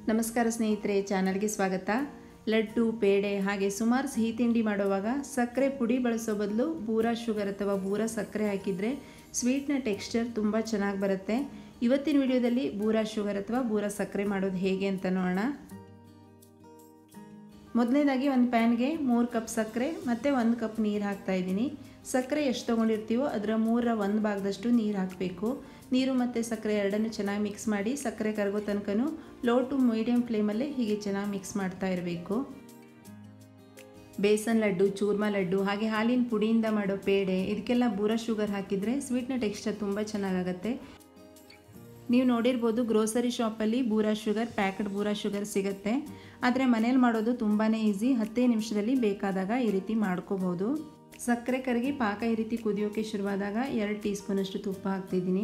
ನಮಸ್ಕಾರ ಸ್ನೇಹಿತರೆ ಚಾನಲ್ಗೆ ಸ್ವಾಗತ ಲಡ್ಡು ಪೇಡೆ ಹಾಗೆ ಸುಮಾರು ಸಿಹಿ ತಿಂಡಿ ಮಾಡುವಾಗ ಸಕ್ಕರೆ ಪುಡಿ ಬಳಸೋ ಬದಲು ಬೂರಾ ಶುಗರ್ ಅಥವಾ ಬೂರಾ ಸಕ್ಕರೆ ಹಾಕಿದರೆ ಸ್ವೀಟ್ನ ಟೆಕ್ಸ್ಚರ್ ತುಂಬ ಚೆನ್ನಾಗಿ ಬರುತ್ತೆ ಇವತ್ತಿನ ವಿಡಿಯೋದಲ್ಲಿ ಬೂರಾ ಶುಗರ್ ಅಥವಾ ಬೂರಾ ಸಕ್ಕರೆ ಮಾಡೋದು ಹೇಗೆ ಅಂತ ನೋಡೋಣ ಮೊದಲನೇದಾಗಿ ಒಂದು ಪ್ಯಾನ್ಗೆ ಮೂರು ಕಪ್ ಸಕ್ಕರೆ ಮತ್ತು ಒಂದು ಕಪ್ ನೀರು ಹಾಕ್ತಾ ಇದ್ದೀನಿ ಸಕ್ಕರೆ ಎಷ್ಟು ತೊಗೊಂಡಿರ್ತೀವೋ ಅದರ ಮೂರರ ಒಂದು ಭಾಗದಷ್ಟು ನೀರು ಹಾಕಬೇಕು ನೀರು ಮತ್ತು ಸಕ್ಕರೆ ಎರಡನ್ನೂ ಚೆನ್ನಾಗಿ ಮಿಕ್ಸ್ ಮಾಡಿ ಸಕ್ಕರೆ ಕರಗೋ ತನಕನೂ ಲೋ ಟು ಮೀಡಿಯಮ್ ಫ್ಲೇಮಲ್ಲೇ ಹೀಗೆ ಚೆನ್ನಾಗಿ ಮಿಕ್ಸ್ ಮಾಡ್ತಾ ಇರಬೇಕು ಬೇಸನ್ ಲಡ್ಡು ಚೂರ್ಮಾ ಲಡ್ಡು ಹಾಗೆ ಹಾಲಿನ ಪುಡಿಯಿಂದ ಮಾಡೋ ಪೇಡೆ ಇದಕ್ಕೆಲ್ಲ ಬೂರ ಶುಗರ್ ಹಾಕಿದರೆ ಸ್ವೀಟ್ನ ಟೆಕ್ಸ್ಚರ್ ತುಂಬ ಚೆನ್ನಾಗಾಗತ್ತೆ ನೀವು ನೋಡಿರ್ಬೋದು ಗ್ರೋಸರಿ ಶಾಪಲ್ಲಿ ಬೂರಾ ಶುಗರ್ ಪ್ಯಾಕೆಟ್ ಬೂರಾ ಶುಗರ್ ಸಿಗುತ್ತೆ ಆದರೆ ಮನೇಲಿ ಮಾಡೋದು ತುಂಬಾ ಈಸಿ ಹತ್ತೇ ನಿಮಿಷದಲ್ಲಿ ಬೇಕಾದಾಗ ಈ ರೀತಿ ಮಾಡ್ಕೋಬೋದು ಸಕ್ಕರೆ ಕರಗಿ ಪಾಕ ಈ ರೀತಿ ಕುದಿಯೋಕೆ ಶುರುವಾದಾಗ ಎರಡು ಟೀ ಸ್ಪೂನಷ್ಟು ತುಪ್ಪ ಹಾಕ್ತಿದ್ದೀನಿ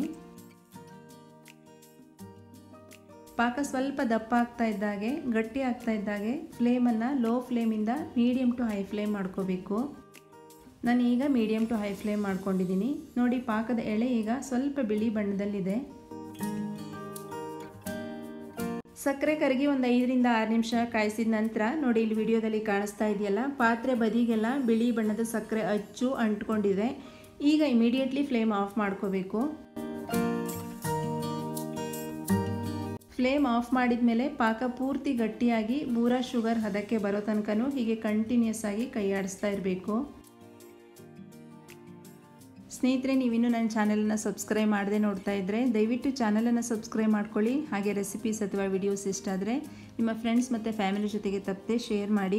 ಪಾಕ ಸ್ವಲ್ಪ ದಪ್ಪ ಆಗ್ತಾ ಇದ್ದಾಗೆ ಗಟ್ಟಿ ಆಗ್ತಾ ಇದ್ದಾಗೆ ಫ್ಲೇಮನ್ನು ಲೋ ಫ್ಲೇಮಿಂದ ಮೀಡಿಯಮ್ ಟು ಹೈ ಫ್ಲೇಮ್ ಮಾಡ್ಕೋಬೇಕು ನಾನು ಈಗ ಮೀಡಿಯಮ್ ಟು ಹೈ ಫ್ಲೇಮ್ ಮಾಡ್ಕೊಂಡಿದ್ದೀನಿ ನೋಡಿ ಪಾಕದ ಎಳೆ ಈಗ ಸ್ವಲ್ಪ ಬಿಳಿ ಬಣ್ಣದಲ್ಲಿದೆ ಸಕ್ಕರೆ ಕರಗಿ ಒಂದು ಐದರಿಂದ ಆರು ನಿಮಿಷ ಕಾಯಿಸಿದ ನಂತರ ನೋಡಿ ಇಲ್ಲಿ ವಿಡಿಯೋದಲ್ಲಿ ಕಾಣಿಸ್ತಾ ಇದೆಯಲ್ಲ ಪಾತ್ರೆ ಬದಿಗೆಲ್ಲ ಬಿಳಿ ಬಣ್ಣದ ಸಕ್ಕರೆ ಅಚ್ಚು ಅಂಟ್ಕೊಂಡಿದೆ ಈಗ ಇಮಿಡಿಯೇಟ್ಲಿ ಫ್ಲೇಮ್ ಆಫ್ ಮಾಡ್ಕೋಬೇಕು ಫ್ಲೇಮ್ ಆಫ್ ಮಾಡಿದ ಮೇಲೆ ಪಾಕ ಪೂರ್ತಿ ಗಟ್ಟಿಯಾಗಿ ಬೂರಾ ಶುಗರ್ ಹದಕ್ಕೆ ಬರೋ ತನಕನೂ ಹೀಗೆ ಕಂಟಿನ್ಯೂಸ್ ಆಗಿ ಕೈ ಆಡಿಸ್ತಾ ಇರಬೇಕು ಸ್ನೇಹಿತರೆ ನೀವಿನ್ನೂ ನನ್ನ ಚಾನಲನ್ನು ಸಬ್ಸ್ಕ್ರೈಬ್ ಮಾಡದೆ ನೋಡ್ತಾ ಇದ್ದರೆ ದಯವಿಟ್ಟು ಚಾನಲನ್ನು ಸಬ್ಸ್ಕ್ರೈಬ್ ಮಾಡ್ಕೊಳ್ಳಿ ಹಾಗೆ ರೆಸಿಪೀಸ್ ಅಥವಾ ವಿಡಿಯೋಸ್ ಇಷ್ಟ ಆದರೆ ನಿಮ್ಮ ಫ್ರೆಂಡ್ಸ್ ಮತ್ತು ಫ್ಯಾಮಿಲಿ ಜೊತೆಗೆ ತಪ್ಪದೆ ಶೇರ್ ಮಾಡಿ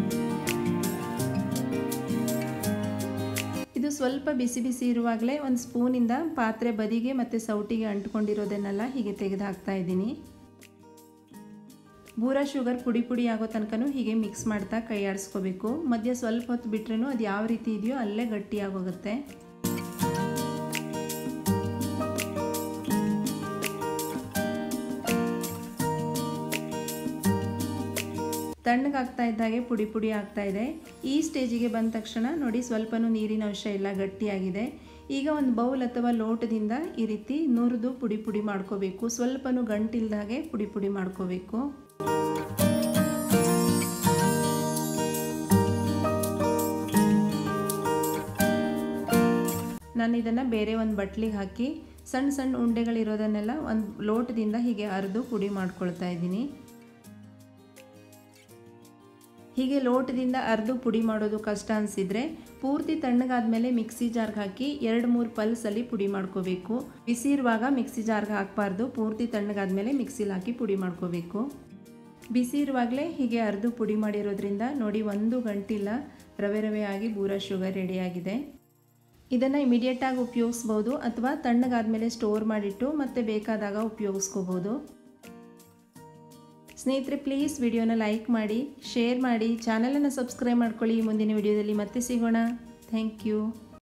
ಇದು ಸ್ವಲ್ಪ ಬಿಸಿ ಬಿಸಿ ಇರುವಾಗಲೇ ಒಂದು ಸ್ಪೂನಿಂದ ಪಾತ್ರೆ ಬದಿಗೆ ಮತ್ತು ಸೌಟಿಗೆ ಅಂಟ್ಕೊಂಡಿರೋದನ್ನೆಲ್ಲ ಹೀಗೆ ತೆಗೆದು ಹಾಕ್ತಾ ಇದ್ದೀನಿ ಬೂರಾ ಶುಗರ್ ಪುಡಿ ಪುಡಿ ಆಗೋ ತನಕನೂ ಹೀಗೆ ಮಿಕ್ಸ್ ಮಾಡ್ತಾ ಕೈ ಆಡಿಸ್ಕೋಬೇಕು ಮಧ್ಯ ಸ್ವಲ್ಪ ಹೊತ್ತು ಬಿಟ್ರೂ ಅದು ಯಾವ ರೀತಿ ಇದೆಯೋ ಅಲ್ಲೇ ಗಟ್ಟಿಯಾಗೋಗುತ್ತೆ ತಣ್ಣಗಾಗ್ತಾ ಇದ್ದಾಗೆ ಪುಡಿ ಪುಡಿ ಆಗ್ತಾ ಇದೆ ಈ ಸ್ಟೇಜಿಗೆ ಬಂದ ತಕ್ಷಣ ನೋಡಿ ಸ್ವಲ್ಪನೂ ನೀರಿನ ಅಂಶ ಎಲ್ಲ ಗಟ್ಟಿಯಾಗಿದೆ ಈಗ ಒಂದು ಬೌಲ್ ಅಥವಾ ಲೋಟದಿಂದ ಈ ರೀತಿ ನುರಿದು ಪುಡಿ ಪುಡಿ ಮಾಡ್ಕೋಬೇಕು ಸ್ವಲ್ಪನೂ ಗಂಟಿಲ್ದಾಗೆ ಪುಡಿ ಪುಡಿ ಮಾಡ್ಕೋಬೇಕು ನಾನು ಇದನ್ನು ಬೇರೆ ಒಂದು ಬಟ್ಲಿಗೆ ಹಾಕಿ ಸಣ್ಣ ಸಣ್ಣ ಉಂಡೆಗಳಿರೋದನ್ನೆಲ್ಲ ಒಂದು ಲೋಟದಿಂದ ಹೀಗೆ ಅರೆದು ಪುಡಿ ಮಾಡ್ಕೊಳ್ತಾ ಇದ್ದೀನಿ ಹೀಗೆ ಲೋಟದಿಂದ ಅರ್ದು ಪುಡಿ ಮಾಡೋದು ಕಷ್ಟ ಅನಿಸಿದರೆ ಪೂರ್ತಿ ತಣ್ಣಗಾದ್ಮೇಲೆ ಮಿಕ್ಸಿ ಜಾರ್ಗೆ ಹಾಕಿ ಎರಡು ಮೂರು ಪಲ್ಸಲ್ಲಿ ಪುಡಿ ಮಾಡ್ಕೋಬೇಕು ಬಿಸಿ ಇರುವಾಗ ಮಿಕ್ಸಿ ಜಾರ್ಗೆ ಹಾಕಬಾರ್ದು ಪೂರ್ತಿ ತಣ್ಣಗಾದ್ಮೇಲೆ ಮಿಕ್ಸಿಲಿ ಹಾಕಿ ಪುಡಿ ಮಾಡ್ಕೋಬೇಕು ಬಿಸಿ ಇರುವಾಗಲೇ ಹೀಗೆ ಅರ್ದು ಪುಡಿ ಮಾಡಿರೋದ್ರಿಂದ ನೋಡಿ ಒಂದು ಗಂಟಿಲ್ಲ ರವೆ ರವೆ ಆಗಿ ಬೂರಾ ಶುಗರ್ ರೆಡಿಯಾಗಿದೆ ಇದನ್ನು ಇಮಿಡಿಯೇಟಾಗಿ ಉಪಯೋಗಿಸ್ಬೋದು ಅಥವಾ ತಣ್ಣಗಾದ್ಮೇಲೆ ಸ್ಟೋರ್ ಮಾಡಿಟ್ಟು ಮತ್ತೆ ಬೇಕಾದಾಗ ಉಪಯೋಗಿಸ್ಕೋಬೋದು ಸ್ನೇಹಿತರೆ ಪ್ಲೀಸ್ ವಿಡಿಯೋನ ಲೈಕ್ ಮಾಡಿ ಶೇರ್ ಮಾಡಿ ಚಾನಲನ್ನು ಸಬ್ಸ್ಕ್ರೈಬ್ ಮಾಡ್ಕೊಳ್ಳಿ ಮುಂದಿನ ವಿಡಿಯೋದಲ್ಲಿ ಮತ್ತೆ ಸಿಗೋಣ ಥ್ಯಾಂಕ್ ಯು